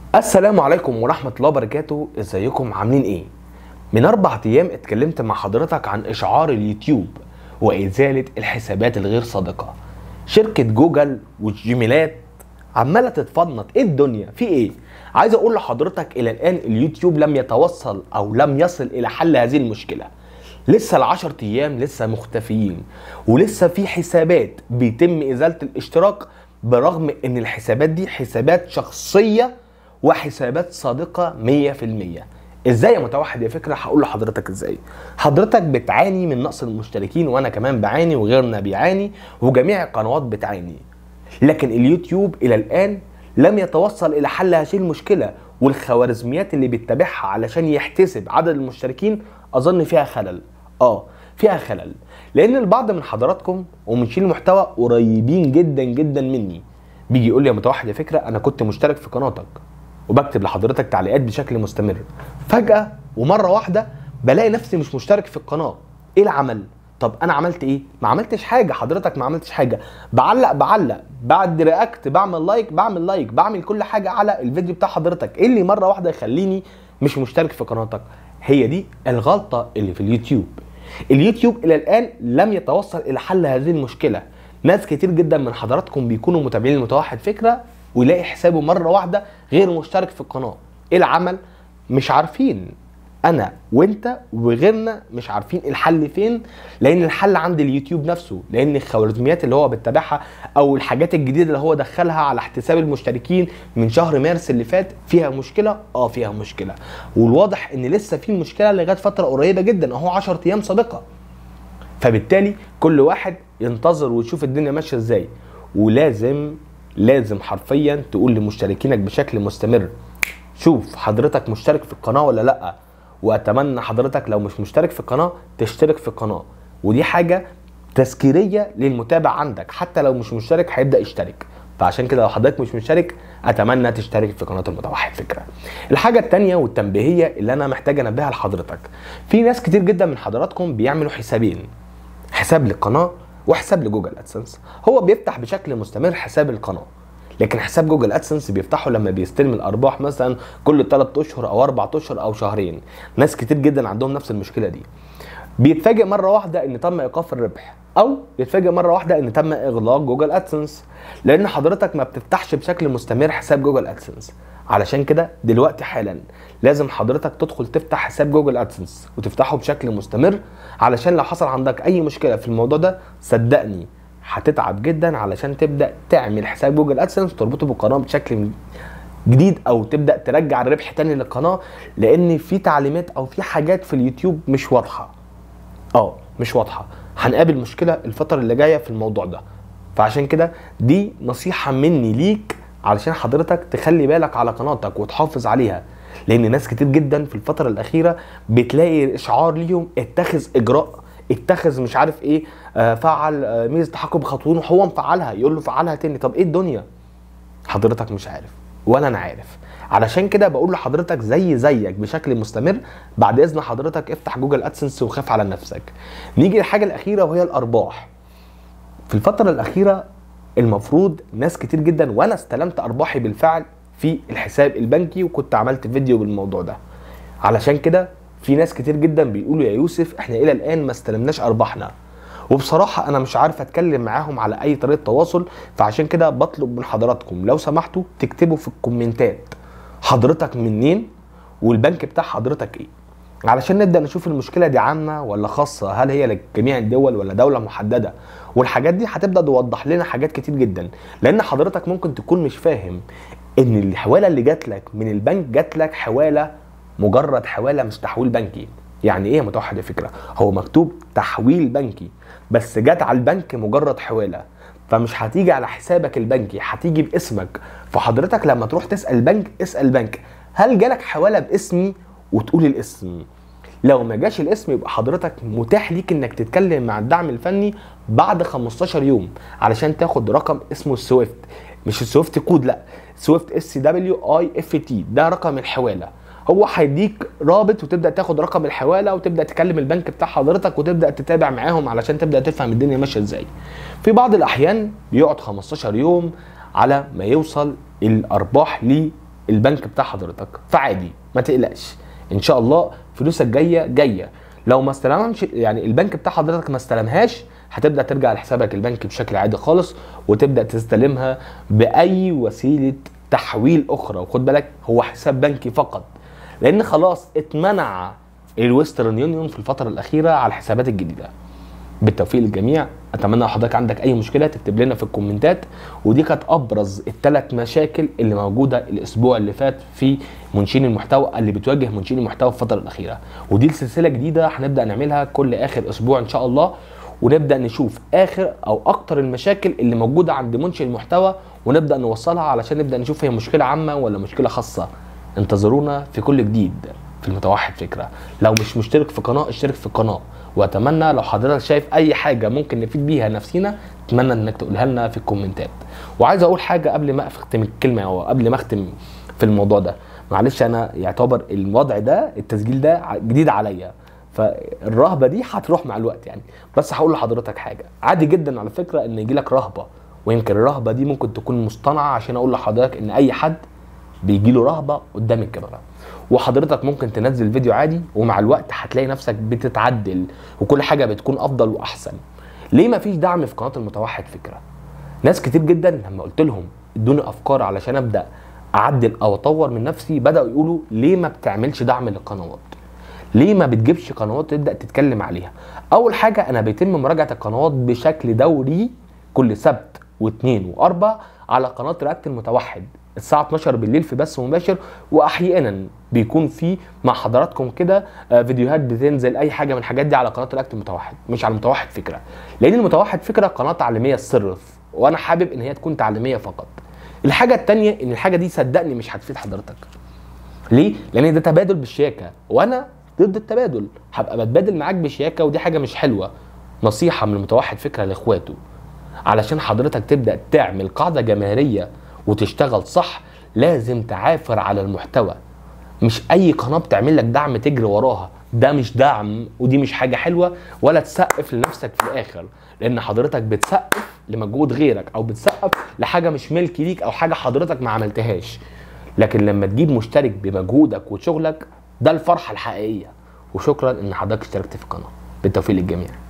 السلام عليكم ورحمة الله وبركاته ازيكم عاملين ايه؟ من اربع ايام اتكلمت مع حضرتك عن اشعار اليوتيوب وازالة الحسابات الغير صادقة شركة جوجل والجيميلات عمالة تتفنط ايه الدنيا في ايه؟ عايز اقول لحضرتك الى الان اليوتيوب لم يتوصل او لم يصل الى حل هذه المشكلة لسه العشر ايام لسه مختفيين ولسه في حسابات بيتم ازالة الاشتراك برغم ان الحسابات دي حسابات شخصية وحسابات صادقة 100% ازاي يا متوحد يا فكرة هقول لحضرتك ازاي حضرتك بتعاني من نقص المشتركين وانا كمان بعاني وغيرنا بيعاني وجميع القنوات بتعاني لكن اليوتيوب الى الان لم يتوصل الى حل هذه المشكلة والخوارزميات اللي بيتبعها علشان يحتسب عدد المشتركين اظن فيها خلل اه فيها خلل لان البعض من حضراتكم ومنشين المحتوى قريبين جدا جدا مني بيجي يقول لي يا متوحد يا فكره انا كنت مشترك في قناتك وبكتب لحضرتك تعليقات بشكل مستمر فجاه ومره واحده بلاقي نفسي مش مشترك في القناه ايه العمل طب انا عملت ايه ما عملتش حاجه حضرتك ما عملتش حاجه بعلق بعلق بعد رياكت بعمل لايك بعمل لايك بعمل كل حاجه على الفيديو بتاع حضرتك ايه اللي مره واحده يخليني مش مشترك في قناتك هي دي الغلطه اللي في اليوتيوب اليوتيوب الى الان لم يتوصل الى حل هذه المشكله ناس كتير جدا من حضراتكم بيكونوا متابعين المتوحد فكره ويلاقي حسابه مره واحده غير مشترك في القناه ايه العمل مش عارفين انا وانت وغيرنا مش عارفين الحل فين لان الحل عند اليوتيوب نفسه لان الخوارزميات اللي هو بيتبعها او الحاجات الجديده اللي هو دخلها على احتساب المشتركين من شهر مارس اللي فات فيها مشكله اه فيها مشكله والواضح ان لسه في مشكله لغايه فتره قريبه جدا اهو 10 ايام سابقه فبالتالي كل واحد ينتظر ويشوف الدنيا ماشيه ازاي ولازم لازم حرفيا تقول لمشتركينك بشكل مستمر شوف حضرتك مشترك في القناه ولا لا واتمنى حضرتك لو مش مشترك في القناه تشترك في القناه ودي حاجه تذكيريه للمتابع عندك حتى لو مش مشترك هيبدا يشترك فعشان كده لو حضرتك مش مشترك اتمنى تشترك في قناه المتوحد فكره الحاجه الثانيه والتنبيهيه اللي انا محتاج انبهها لحضرتك في ناس كتير جدا من حضراتكم بيعملوا حسابين حساب للقناه وحساب لجوجل ادسنس هو بيفتح بشكل مستمر حساب القناه لكن حساب جوجل ادسنس بيفتحه لما بيستلم الارباح مثلا كل 3 اشهر او 4 اشهر او شهرين ناس كتير جدا عندهم نفس المشكله دي بيتفاجئ مره واحده ان تم ايقاف الربح او بيتفاجئ مره واحده ان تم اغلاق جوجل ادسنس لان حضرتك ما بتفتحش بشكل مستمر حساب جوجل ادسنس علشان كده دلوقتي حالا لازم حضرتك تدخل تفتح حساب جوجل ادسنس وتفتحه بشكل مستمر علشان لو حصل عندك اي مشكله في الموضوع ده صدقني هتتعب جدا علشان تبدا تعمل حساب جوجل ادسنس وتربطه بالقناه بشكل جديد او تبدا ترجع الربح تاني للقناه لان في تعليمات او في حاجات في اليوتيوب مش واضحه اه مش واضحه هنقابل مشكله الفتره اللي جايه في الموضوع ده فعشان كده دي نصيحه مني ليك علشان حضرتك تخلي بالك على قناتك وتحافظ عليها لان ناس كتير جدا في الفتره الاخيره بتلاقي اشعار ليهم اتخذ اجراء اتخذ مش عارف ايه آه فعل آه ميزه تحكم بخطوته هو مفعلها يقول له فعلها تاني طب ايه الدنيا حضرتك مش عارف ولا انا عارف علشان كده بقول لحضرتك زي زيك بشكل مستمر بعد اذن حضرتك افتح جوجل ادسنس وخاف على نفسك نيجي للحاجه الاخيره وهي الارباح في الفتره الاخيره المفروض ناس كتير جدا وانا استلمت ارباحي بالفعل في الحساب البنكي وكنت عملت فيديو بالموضوع ده علشان كده في ناس كتير جدا بيقولوا يا يوسف احنا الى الان ما استلمناش ارباحنا وبصراحة أنا مش عارف أتكلم معاهم على أي طريقة تواصل فعشان كده بطلب من حضراتكم لو سمحتوا تكتبوا في الكومنتات حضرتك منين والبنك بتاع حضرتك إيه علشان نبدأ نشوف المشكلة دي عامة ولا خاصة هل هي لجميع الدول ولا دولة محددة والحاجات دي هتبدأ توضح لنا حاجات كتير جدا لأن حضرتك ممكن تكون مش فاهم إن الحوالة اللي جات لك من البنك جات لك حوالة مجرد حوالة مش تحويل بنكي يعني ايه يا متوحد الفكره هو مكتوب تحويل بنكي بس جت على البنك مجرد حواله فمش هتيجي على حسابك البنكي هتيجي باسمك فحضرتك لما تروح تسال البنك اسال البنك هل جالك حواله باسمي وتقول الاسم لو ما جاش الاسم يبقى حضرتك متاح ليك انك تتكلم مع الدعم الفني بعد 15 يوم علشان تاخد رقم اسمه السويفت مش السويفت كود لا سويفت اس دبليو اي اف تي ده رقم الحواله هو هيديك رابط وتبدا تاخد رقم الحواله وتبدا تكلم البنك بتاع حضرتك وتبدا تتابع معاهم علشان تبدا تفهم الدنيا ماشيه ازاي في بعض الاحيان بيقعد 15 يوم على ما يوصل الارباح البنك بتاع حضرتك فعادي ما تقلقش ان شاء الله فلوسك جايه جايه لو ما استلمش يعني البنك بتاع حضرتك ما استلمهاش هتبدا ترجع لحسابك البنكي بشكل عادي خالص وتبدا تستلمها باي وسيله تحويل اخرى وخد بالك هو حساب بنكي فقط لان خلاص اتمنع الويسترن يونيون في الفتره الاخيره على الحسابات الجديده بالتوفيق للجميع اتمنى لو حضرتك عندك اي مشكله تكتب لنا في الكومنتات ودي كانت ابرز الثلاث مشاكل اللي موجوده الاسبوع اللي فات في منشئين المحتوى اللي بتواجه منشئين المحتوى في الفتره الاخيره ودي سلسله جديده هنبدا نعملها كل اخر اسبوع ان شاء الله ونبدا نشوف اخر او اكتر المشاكل اللي موجوده عند منشئ المحتوى ونبدا نوصلها علشان نبدا نشوف هي مشكله عامه ولا مشكله خاصه انتظرونا في كل جديد في المتوحد فكره لو مش مشترك في قناه اشترك في القناه واتمنى لو حضرتك شايف اي حاجه ممكن نفيد بيها نفسينا اتمنى انك تقولها لنا في الكومنتات وعايز اقول حاجه قبل ما اختم الكلمه او قبل ما اختم في الموضوع ده معلش انا يعتبر الوضع ده التسجيل ده جديد عليا فالرهبه دي هتروح مع الوقت يعني بس هقول لحضرتك حاجه عادي جدا على فكره ان يجي لك رهبه ويمكن الرهبه دي ممكن تكون مصطنعه عشان اقول لحضرتك ان اي حد بيجي له رهبه قدام الكاميرا وحضرتك ممكن تنزل فيديو عادي ومع الوقت هتلاقي نفسك بتتعدل وكل حاجه بتكون افضل واحسن ليه ما فيش دعم في قناه المتوحد فكره ناس كتير جدا لما قلت لهم ادوني افكار علشان ابدا اعدل او اطور من نفسي بداوا يقولوا ليه ما بتعملش دعم للقنوات ليه ما بتجيبش قنوات تبدا تتكلم عليها اول حاجه انا بيتم مراجعه القنوات بشكل دوري كل سبت واثنين واربع على قناه رياكت المتوحد الساعه 12 بالليل في بث مباشر واحيانا بيكون في مع حضراتكم كده فيديوهات بتنزل اي حاجه من الحاجات دي على قناه رياكت المتوحد مش على المتوحد فكره لان المتوحد فكره قناه تعليميه الصرف وانا حابب ان هي تكون تعليميه فقط الحاجه الثانيه ان الحاجه دي صدقني مش هتفيد حضرتك ليه لان ده تبادل بالشياكه وانا ضد التبادل هبقى بتبادل معاك بشياكه ودي حاجه مش حلوه نصيحه من المتوحد فكره لاخواته علشان حضرتك تبدا تعمل قاعده جماهيريه وتشتغل صح لازم تعافر على المحتوى مش اي قناه بتعمل لك دعم تجري وراها ده مش دعم ودي مش حاجه حلوه ولا تسقف لنفسك في الاخر لان حضرتك بتسقف لمجهود غيرك او بتسقف لحاجه مش ملك ليك او حاجه حضرتك ما عملتهاش لكن لما تجيب مشترك بمجهودك وشغلك ده الفرحه الحقيقيه وشكرا ان حضرتك اشتركت في القناه بالتوفيق للجميع